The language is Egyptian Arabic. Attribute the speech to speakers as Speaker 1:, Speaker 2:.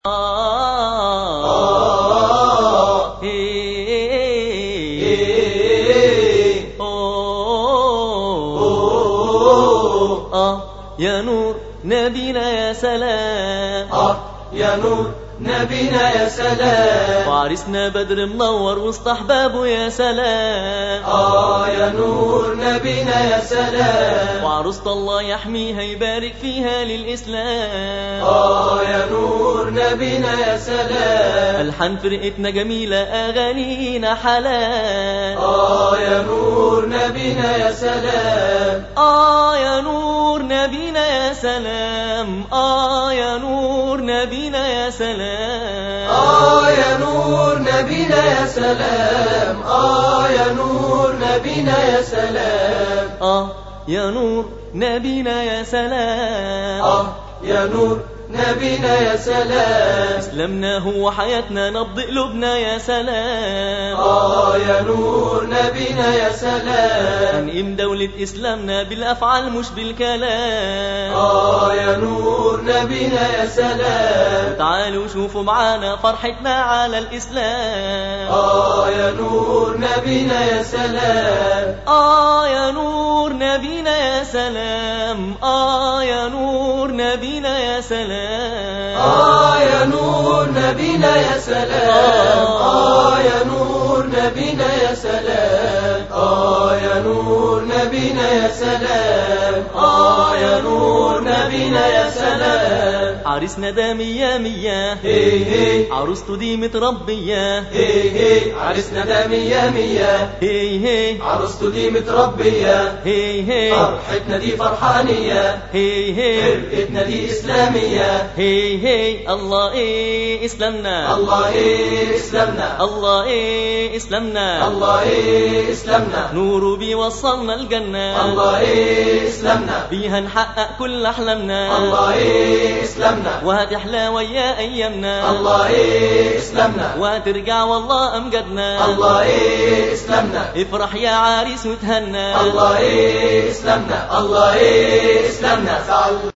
Speaker 1: يا نور نبينا يا سلام
Speaker 2: آه يا نور نبينا يا سلام
Speaker 1: وعرسنا بدر منور وسط احبابه يا سلام
Speaker 2: آه يا نور نبينا يا سلام
Speaker 1: وعروسة الله يحميها يبارك فيها للإسلام
Speaker 2: آه يا نور نبينا يا سلام
Speaker 1: ألحان فرقتنا جميلة أغانينا حلال
Speaker 2: آه يا نور نبينا يا سلام
Speaker 1: آه يا نور نبينا يا سلام آه يا نور نبينا يا سلام
Speaker 2: آه يا نور نبينا يا سلام آه يا نور نبينا يا سلام
Speaker 1: آه يا نور نبينا يا سلام
Speaker 2: آه يا نور نبينا يا سلام
Speaker 1: إسلامنا هو حياتنا نبض قلوبنا يا سلام
Speaker 2: آه يا نور نبينا يا سلام
Speaker 1: هنقيم دولة إسلامنا بالأفعال مش بالكلام
Speaker 2: آه يا نور نبينا يا سلام
Speaker 1: تعالوا شوفوا معانا فرحتنا على الإسلام
Speaker 2: آه يا نور نبينا يا سلام
Speaker 1: آه يا نور نبينا يا سلام آه يا نور نبينا يا سلام
Speaker 2: آه يا نور نبينا يا سلام آه يا نور نبينا يا سلام آه يا نور نبينا يا سلام آه يا نور نبينا يا سلام
Speaker 1: عريسنا ده مية مية
Speaker 2: هي هي
Speaker 1: عروسته دي متربية
Speaker 2: هي هي عرسنا ده مية مية
Speaker 1: هي هي
Speaker 2: عروسته دي متربية
Speaker 1: هي هي
Speaker 2: فرحتنا دي فرحانية
Speaker 1: هي هي
Speaker 2: فرقتنا دي إسلامية
Speaker 1: هي هي الله إيه إسلامنا
Speaker 2: الله إيه إسلامنا
Speaker 1: الله إيه إسلامنا
Speaker 2: الله إيه إسلامنا
Speaker 1: نوره بيوصلنا الجنة
Speaker 2: الله إيه إسلامنا
Speaker 1: بيها نحقق كل أحلامنا
Speaker 2: الله إيه إسلامنا
Speaker 1: وهتحلى ويا أيامنا
Speaker 2: الله إيه إسلامنا
Speaker 1: وهترجع والله أمجدنا
Speaker 2: الله إيه إسلامنا
Speaker 1: افرح يا عريس وتهنى
Speaker 2: الله إيه إسلامنا الله إيه إسلامنا